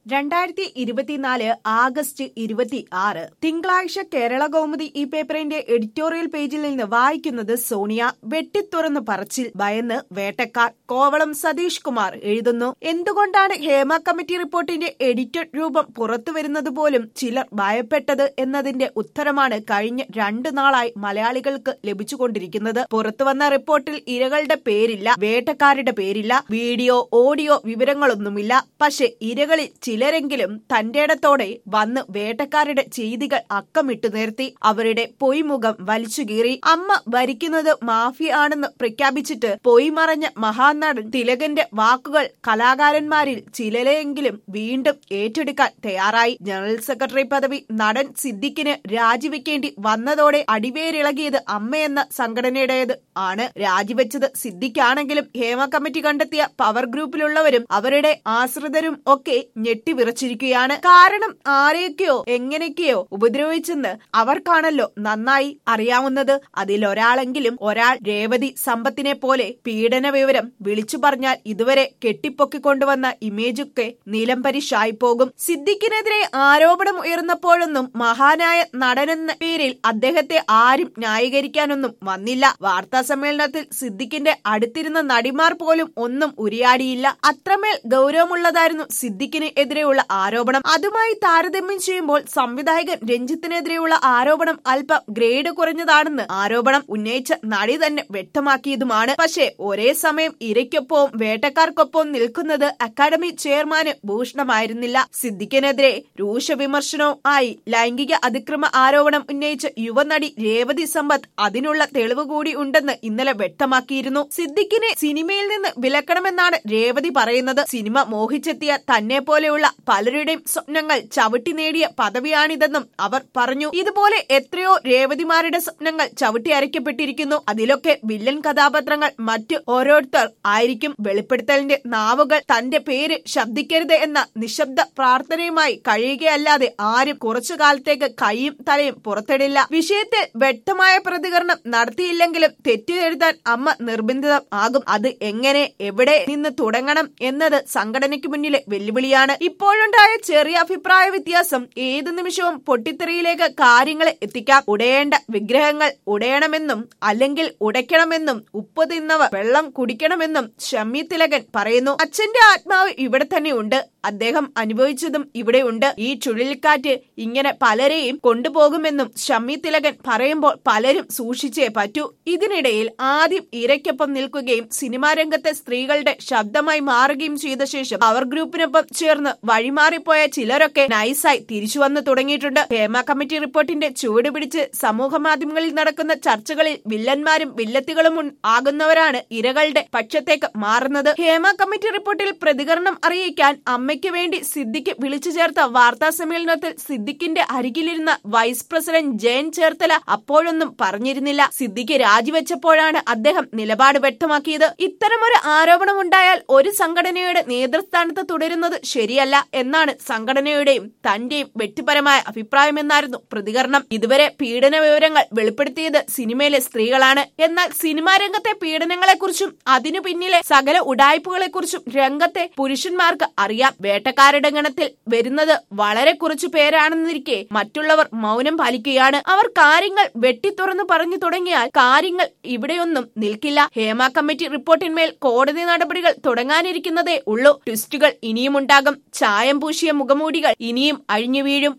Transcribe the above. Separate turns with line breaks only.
രണ്ടായിരത്തി ഇരുപത്തിനാല് ആഗസ്റ്റ് ഇരുപത്തി ആറ് തിങ്കളാഴ്ച കേരള കൗമുദി ഈ പേപ്പറിന്റെ എഡിറ്റോറിയൽ പേജിൽ നിന്ന് വായിക്കുന്നത് സോണിയ വെട്ടിത്തുറന്ന് പറച്ചിൽ ഭയന്ന് വേട്ടക്കാർ കോവളം സതീഷ് കുമാർ എഴുതുന്നു എന്തുകൊണ്ടാണ് ഹേമ കമ്മിറ്റി റിപ്പോർട്ടിന്റെ എഡിറ്റഡ് രൂപം പുറത്തുവരുന്നത് പോലും ചിലർ ഭയപ്പെട്ടത് എന്നതിന്റെ ഉത്തരമാണ് കഴിഞ്ഞ രണ്ടു നാളായി മലയാളികൾക്ക് ലഭിച്ചുകൊണ്ടിരിക്കുന്നത് പുറത്തുവന്ന റിപ്പോർട്ടിൽ ഇരകളുടെ പേരില്ല വേട്ടക്കാരുടെ പേരില്ല വീഡിയോ ഓഡിയോ വിവരങ്ങളൊന്നുമില്ല പക്ഷെ ഇരകളിൽ ചിലരെങ്കിലും തന്റേടത്തോടെ വന്ന് വേട്ടക്കാരുടെ ചെയ്തികൾ അക്കമിട്ടു നിർത്തി അവരുടെ പൊയ്മുഖം വലിച്ചുകീറി അമ്മ ഭരിക്കുന്നത് മാഫിയ ആണെന്ന് പ്രഖ്യാപിച്ചിട്ട് പൊയ്മറഞ്ഞ മഹാനടൻ തിലകന്റെ വാക്കുകൾ കലാകാരന്മാരിൽ ചിലരെങ്കിലും വീണ്ടും ഏറ്റെടുക്കാൻ തയ്യാറായി ജനറൽ സെക്രട്ടറി പദവി നടൻ സിദ്ദിഖിന് രാജിവെക്കേണ്ടി വന്നതോടെ അടിവേരിളകിയത് അമ്മയെന്ന സംഘടനയുടേത് ആണ് രാജിവെച്ചത് സിദ്ദിഖാണെങ്കിലും ഹേമ കമ്മിറ്റി കണ്ടെത്തിയ പവർ ഗ്രൂപ്പിലുള്ളവരും അവരുടെ ആശ്രിതരും ഒക്കെ ഞെട്ടിവിറച്ചിരിക്കുകയാണ് കാരണം ആരെയൊക്കെയോ എങ്ങനെയൊക്കെയോ ഉപദ്രവിച്ചെന്ന് അവർക്കാണല്ലോ നന്നായി അറിയാവുന്നത് അതിലൊരാളെങ്കിലും ഒരാൾ രേവതി സമ്പത്തിനെ പോലെ പീഡന വിവരം വിളിച്ചു പറഞ്ഞാൽ ഇതുവരെ കെട്ടിപ്പൊക്കിക്കൊണ്ടുവന്ന ഇമേജൊക്കെ നിലംപരിശായി പോകും സിദ്ദിഖിനെതിരെ ആരോപണം ഉയർന്നപ്പോഴൊന്നും മഹാനായ നടനെന്ന പേരിൽ അദ്ദേഹത്തെ ആരും ന്യായീകരിക്കാനൊന്നും വന്നില്ല വാർത്താ സമ്മേളനത്തിൽ സിദ്ദിഖിന്റെ അടുത്തിരുന്ന നടിമാർ പോലും ഒന്നും ഉരിയാടിയില്ല അത്രമേൽ ഗൗരവമുള്ളതായിരുന്നു സിദ്ദിഖിന് എതിരെയുള്ള ആരോപണം അതുമായി താരതമ്യം ചെയ്യുമ്പോൾ സംവിധായകൻ രഞ്ജിത്തിനെതിരെയുള്ള ആരോപണം അല്പം ഗ്രേഡ് കുറഞ്ഞതാണെന്ന് ആരോപണം ഉന്നയിച്ച നടി തന്നെ വ്യക്തമാക്കിയതുമാണ് പക്ഷേ ഒരേ സമയം ഇരയ്ക്കൊപ്പവും വേട്ടക്കാർക്കൊപ്പവും നിൽക്കുന്നത് അക്കാദമി ചെയർമാന് ഭൂഷണമായിരുന്നില്ല സിദ്ദിഖിനെതിരെ രൂക്ഷ വിമർശനവും ആയി ലൈംഗിക അതിക്രമ ആരോപണം ഉന്നയിച്ച യുവനടി രേവതി സമ്പത്ത് അതിനുള്ള തെളിവ് കൂടി ഉണ്ടെന്ന് ഇന്നലെ വ്യക്തമാക്കിയിരുന്നു സിദ്ദിഖിനെ സിനിമയിൽ നിന്ന് വിലക്കണമെന്നാണ് രേവതി പറയുന്നത് സിനിമ മോഹിച്ചെത്തിയ തന്നെ പോലെയുള്ള പലരുടെയും സ്വപ്നങ്ങൾ ചവിട്ടി നേടിയ പദവിയാണിതെന്നും അവർ പറഞ്ഞു ഇതുപോലെ എത്രയോ രേവതിമാരുടെ സ്വപ്നങ്ങൾ ചവിട്ടി അരയ്ക്കപ്പെട്ടിരിക്കുന്നു അതിലൊക്കെ വില്ലൻ കഥാപാത്രങ്ങൾ മറ്റു ഓരോരുത്തർ ആയിരിക്കും വെളിപ്പെടുത്തലിന്റെ നാവുകൾ തന്റെ പേര് ശബ്ദിക്കരുത് എന്ന നിശബ്ദ പ്രാർത്ഥനയുമായി കഴിയുകയല്ലാതെ ആരും കുറച്ചു കാലത്തേക്ക് കൈയും തലയും പുറത്തിടില്ല വിഷയത്തിൽ വ്യക്തമായ പ്രതികരണം നടത്തിയില്ലെങ്കിലും തെറ്റിദ്ധരുത്താൻ അമ്മ നിർബന്ധിതം ആകും അത് എങ്ങനെ എവിടെ നിന്ന് തുടങ്ങണം എന്നത് സംഘടനയ്ക്ക് മുന്നിലെ വെല്ലുവിളിയാണ് ഇപ്പോഴുണ്ടായ ചെറിയ അഭിപ്രായ വ്യത്യാസം ഏതു നിമിഷവും പൊട്ടിത്തെറിയിലേക്ക് കാര്യങ്ങളെ എത്തിക്കാം ഉടയേണ്ട വിഗ്രഹങ്ങൾ ഉടയണമെന്നും അല്ലെങ്കിൽ ഉടയ്ക്കണമെന്നും ഉപ്പ് തിന്നവർ വെള്ളം കുടിക്കണമെന്നും ഷമ്മി തിലകൻ പറയുന്നു അച്ഛന്റെ ആത്മാവ് ഇവിടെ തന്നെ ഉണ്ട് അദ്ദേഹം അനുഭവിച്ചതും ഇവിടെയുണ്ട് ഈ ചുഴലിക്കാറ്റ് ഇങ്ങനെ പലരെയും കൊണ്ടുപോകുമെന്നും ഷമ്മി തിലകൻ പറയുമ്പോൾ പലരും സൂക്ഷിച്ചേ പറ്റൂ ഇതിനിടയിൽ ആദ്യം ഇരയ്ക്കൊപ്പം നിൽക്കുകയും സിനിമാ രംഗത്തെ സ്ത്രീകളുടെ ശബ്ദമായി മാറുകയും ചെയ്ത ശേഷം അവർ ഗ്രൂപ്പിനൊപ്പം ചേർന്ന് വഴിമാറിപ്പോയ ചിലരൊക്കെ നൈസായി തിരിച്ചു വന്നു തുടങ്ങിയിട്ടുണ്ട് ഹേമ കമ്മിറ്റി റിപ്പോർട്ടിന്റെ ചുവട് പിടിച്ച് സമൂഹ മാധ്യമങ്ങളിൽ നടക്കുന്ന ചർച്ചകളിൽ വില്ലന്മാരും വില്ലത്തികളും ആകുന്നവരാണ് ഇരകളുടെ പക്ഷത്തേക്ക് മാറുന്നത് ഹേമ കമ്മിറ്റി റിപ്പോർട്ടിൽ പ്രതികരണം അറിയിക്കാൻ അമ്മയ്ക്ക് വേണ്ടി സിദ്ദിഖ് വിളിച്ചു ചേർത്ത വാർത്താ സമ്മേളനത്തിൽ സിദ്ദിഖിന്റെ അരികിലിരുന്ന വൈസ് പ്രസിഡന്റ് ജയൻ ചേർത്തല അപ്പോഴൊന്നും പറഞ്ഞിരുന്നില്ല സിദ്ദിഖ് രാജിവെച്ചപ്പോഴാണ് അദ്ദേഹം നിലപാട് വ്യക്തമാക്കിയത് ഇത്തരമൊരു ആരോപണം ഉണ്ടായാൽ ഒരു സംഘടനയുടെ നേതൃസ്ഥാനത്ത് തുടരുന്നത് ശരിയല്ല എന്നാണ് സംഘടനയുടെയും തന്റെയും വ്യക്തിപരമായ അഭിപ്രായമെന്നായിരുന്നു പ്രതികരണം ഇതുവരെ പീഡന വിവരങ്ങൾ വെളിപ്പെടുത്തിയത് സിനിമയിലെ സ്ത്രീകളാണ് എന്നാൽ സിനിമാ രംഗത്തെ പീഡനങ്ങളെക്കുറിച്ചും അതിനു പിന്നിലെ സകല ഉടായ്പകളെക്കുറിച്ചും രംഗത്തെ പുരുഷന്മാർക്ക് അറിയാം വേട്ടക്കാരുടെ ഗണത്തിൽ വരുന്നത് വളരെ കുറച്ചു പേരാണെന്നിരിക്കെ മറ്റുള്ളവർ മൗനം പാലിക്കുകയാണ് അവർ കാര്യങ്ങൾ വെട്ടിത്തുറന്ന് പറഞ്ഞു തുടങ്ങിയാൽ കാര്യങ്ങൾ ഇവിടെയൊന്നും നിൽക്കില്ല ഹേമ കമ്മിറ്റി റിപ്പോർട്ടിന്മേൽ കോടതി നടപടികൾ തുടങ്ങാനിരിക്കുന്നതേ ഉള്ളൂ ട്വിസ്റ്റുകൾ ഇനിയും ഉണ്ടാകും ചായം പൂശിയ മുഖമൂടികൾ ഇനിയും അഴിഞ്ഞു വീഴും